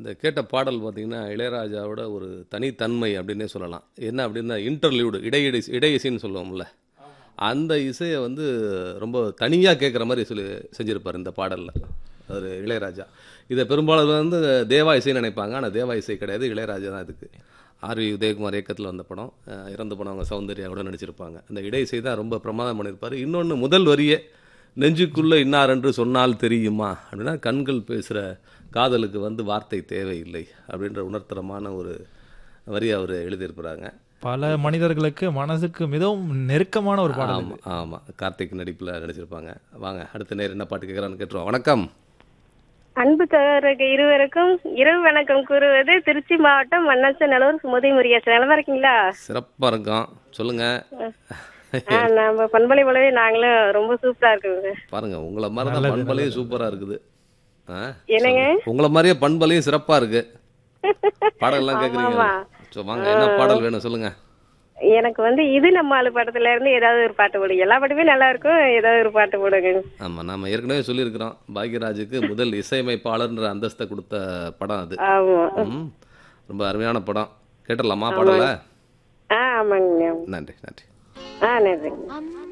அந்த கேட்ட பாடல் பார்த்தீங்கன்னா இளையராஜாவோட ஒரு தனித்தன்மை அப்படின்னே சொல்லலாம் என்ன அப்படின்னா இன்டர்லியூடு இடையிடை இடை இசைன்னு சொல்லுவோம்ல அந்த இசையை வந்து ரொம்ப தனியாக கேட்குற மாதிரி சொல்லி செஞ்சுருப்பார் இந்த பாடலில் அவர் இளையராஜா இதை பெரும்பாலும் வந்து தேவா இசைன்னு நினைப்பாங்க ஆனால் தேவா இசை கிடையாது இளையராஜா தான் இதுக்கு ஆர்வி உதயகுமார் இயக்கத்தில் வந்த படம் அஹ் இறந்து போனவங்க சௌந்தர்யா கூட நடிச்சிருப்பாங்க அந்த இடை இசை தான் ரொம்ப பிரமாதம் பண்ணியிருப்பார் இன்னொன்று முதல் வரியே நெஞ்சுக்குள்ளே இன்னாரென்று சொன்னால் தெரியுமா அப்படின்னா கண்கள் பேசுகிற காதலுக்கு வந்து வார்த்தை தேவையில்லை அப்படின்ற உணர்த்தரமான ஒரு வரி அவர் எழுதியிருக்கிறாங்க பல மனிதர்களுக்கு மனசுக்கு மிகவும் நெருக்கமான ஒரு பாடல் இது. ஆமாம் ஆமாம் கார்த்திக் நடிப்பில் நடிச்சிருப்பாங்க வாங்க அடுத்த நேரம் என்ன பாட்டு கேட்குறான்னு கேட்டுருவோம் வணக்கம் அன்பு சகோதரர்கள் இருவருக்கும் இரவு வணக்கம் கூறுவது திருச்சி மாவட்டம் மன்னாச்ச நல்லூர் சுமதி முருகேசன் நல்லா இருக்கீங்களா சிறப்பாக இருக்கோம் சொல்லுங்கள் ஆ, நம்ம பண்பலை போலவே நாங்களும் ரொம்ப சூப்பரா இருக்குங்க பாருங்க உங்களை மாதிரி தான் பண்பலையும் சூப்பராக இருக்குது ஆ என்னங்க உங்களை மாதிரியே பண்பலையும் சிறப்பாக இருக்கு பாடல்லாம் கேட்குறீங்க ஆமா. ஸோ வாங்க என்ன பாடல் வேணும் சொல்லுங்க எனக்கு வந்து இது நம்ம ஆளு படத்துல இருந்து ஏதாவது ஒரு பாட்டு போடுங்க எல்லா பாட்டுமே நல்லா இருக்கும் ஏதாவது ஒரு பாட்டு போடுங்க ஆமாம் நாம ஏற்கனவே சொல்லியிருக்கிறோம் பாக்யராஜுக்கு முதல் இசையமைப்பாளர்ன்ற அந்தஸ்தை கொடுத்த படம் அது ஆமா ம் ரொம்ப அருமையான படம் கேட்டுடலாமா பாடல ஆ ஆமாங்க நன்றி நன்றி ஆ நன்றிங்க அம்மா